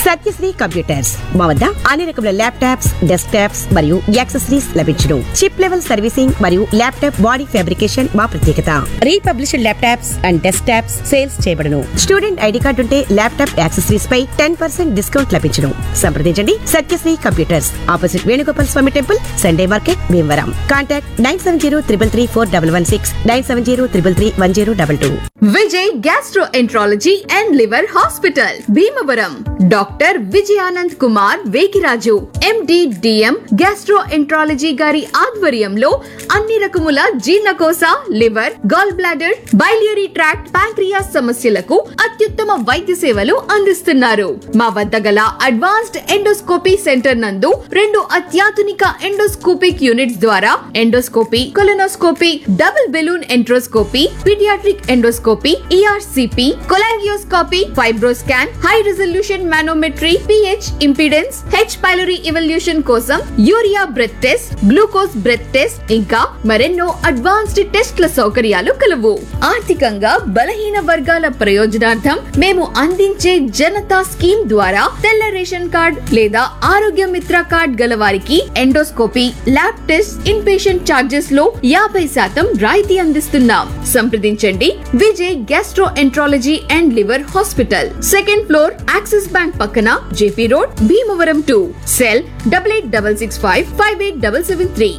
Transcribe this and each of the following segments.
Satyasri computers మా వద్ద అన్ని రకముల ల్యాప్టాప్స్ డెస్క్ టాప్స్ మరియు యాక్సెసరీస్ లభించును చిప్ లెవెల్ సర్వీసింగ్ మరియు ల్యాప్టాప్ బాడీ ఫ్యాబ్రికేషన్ మా ప్రత్యేకత republished laptops and desktops sales చేయబడును స్టూడెంట్ ఐడి కార్డు ఉంటే ల్యాప్టాప్ యాక్సెసరీస్ పై టెన్ పర్సెంట్ డిస్కౌంట్ లభించును సంప్రదించండి Satyasri computers opposite Venugopal Swamy temple Sunday market Bhimavaram contact nine seven zero triple three four double one six nine seven zero triple three one zero double two Vijay gastroenterology and liver hospital Bhimavaram doctor Vijayanand Kumar Vekiraju MD DM gastroenterology గారి ఆధ్వర్యంలో అన్ని రకముల జీర్ణకోశ liver gallbladder biliary tract pancreas సమస్యలకు అత్యుత్తమ వైద్య సేవలు అందిస్తున్నారు మా వద్ద గల అడ్వాన్స్డ్ ఎండోస్కోపీ సెంటర్ నందు రెండు అత్యాధునిక ఎండోస్కోపిక్ యూనిట్స్ ద్వారా endoscopy colonoscopy double balloon enteroscopy paediatric endoscopy ERCP cholangioscopy fibroscan high resolution manometry pH impedance H pylori evaluation కోసం urea breath test glucose breath test ఇంకా మరెన్నో అడ్వాన్స్డ్ టెస్ట్ల సౌకర్యాలు కలవు ఆర్థికంగా బలహీన వర్గాల ప్రయోజనార్థం మేము అందించే జనతా స్కీమ్ ద్వారా తెల్ల రేషన్ కార్డ్ లేదా ఆరోగ్య మిత్ర కార్డ్ గల వారికి endoscopy lab test inpatient charges లో యాభై శాతం రాయితీ అందిస్తున్నాం సంప్రదించండి Vijay gastroenterology and liver hospital second floor axis bank పక్కన JP road Bhimavaram two cell double eight double six five five eight double seven three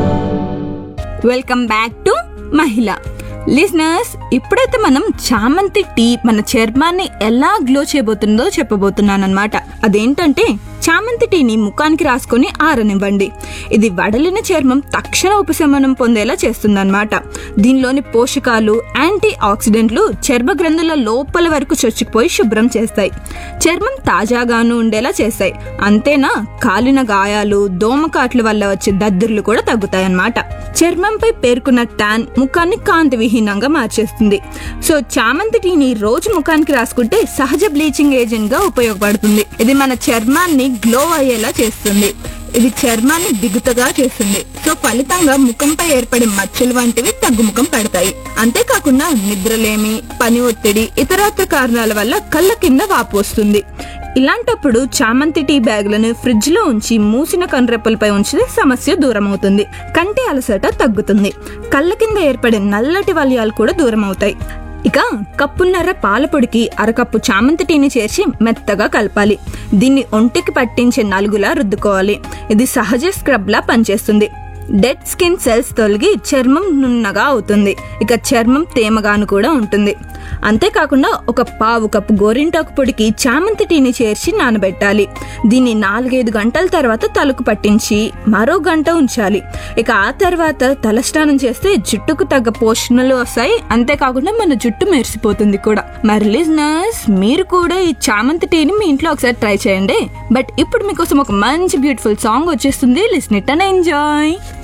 welcome back to మహిళ listeners ఇప్పుడైతే మనం చామంతి టీ మన చర్మాన్ని ఎలా గ్లో చేయబోతుందో చెప్పబోతున్నాను అనమాట అదేంటంటే చామంతి టీని ముఖానికి రాసుకొని ఆరనివ్వండి ఇది వడలిన చర్మం తక్షణ ఉపశమనం పొందేలా చేస్తుందన్నమాట దీనిలోని పోషకాలు యాంటీ ఆక్సిడెంట్లు చర్మ గ్రంథుల లోపల వరకు చొచ్చుకుపోయి శుభ్రం చేస్తాయి చర్మం తాజాగాను ఉండేలా చేస్తాయి అంతేనా కాలిన గాయాలు దోమకాట్ల వల్ల వచ్చే దద్దుర్లు కూడా తగ్గుతాయి అన్నమాట చర్మంపై పేర్కొన్న ట్యాన్ ముఖాన్ని కాంతి విహీనంగా మార్చేస్తుంది సో చామంతి టీని రోజు ముఖానికి రాసుకుంటే సహజ బ్లీచింగ్ ఏజెంట్ గా ఉపయోగపడుతుంది ఇది మన చర్మాన్ని గ్లో అయ్యేలా చేస్తుంది ఇది చర్మాన్ని దిగుతగా చేస్తుంది సో ఫలితంగా ముఖంపై ఏర్పడే మచ్చలు వంటివి తగ్గుముఖం పడతాయి అంతేకాకుండా నిద్రలేమి పని ఒత్తిడి ఇతరత్ర కారణాల వల్ల కళ్ళ కింద వాపు వస్తుంది ఇలాంటప్పుడు చామంతి టీ బ్యాగులను ఫ్రిడ్జ్ లో ఉంచి మూసిన కండ్రెప్పలపై ఉంచితే సమస్య దూరం అవుతుంది కంటి అలసట తగ్గుతుంది కళ్ళ కింద ఏర్పడే నల్లటి వలయాలు కూడా దూరం అవుతాయి ఇక కప్పున్నర పాలపొడికి అరకప్పు చామంతి టీని చేర్చి మెత్తగా కలపాలి దీన్ని ఒంటికి పట్టించే నలుగులా రుద్దుకోవాలి ఇది సహజ స్క్రబ్ లా పనిచేస్తుంది డెడ్ స్కిన్ సెల్స్ తొలగి చర్మం నున్నగా అవుతుంది ఇక చర్మం తేమగాను కూడా ఉంటుంది అంతేకాకుండా ఒక పావు కప్పు గోరింటాకు పొడికి చామంతి టీని చేర్చి నానబెట్టాలి దీన్ని నాలుగైదు గంటల తర్వాత తలకు పట్టించి మరో గంట ఉంచాలి ఇక ఆ తర్వాత తలస్నానం చేస్తే జుట్టుకు తగ్గ పోషణలు వస్తాయి అంతేకాకుండా మన జుట్టు మెరిసిపోతుంది కూడా మరి లిజనర్స్ మీరు కూడా ఈ చామంతి టీని మీ ఇంట్లో ఒకసారి ట్రై చేయండి బట్ ఇప్పుడు మీకోసం ఒక మంచి బ్యూటిఫుల్ సాంగ్ వచ్చేస్తుంది లిస్న్ ఇట్ అండ్ ఎంజాయ్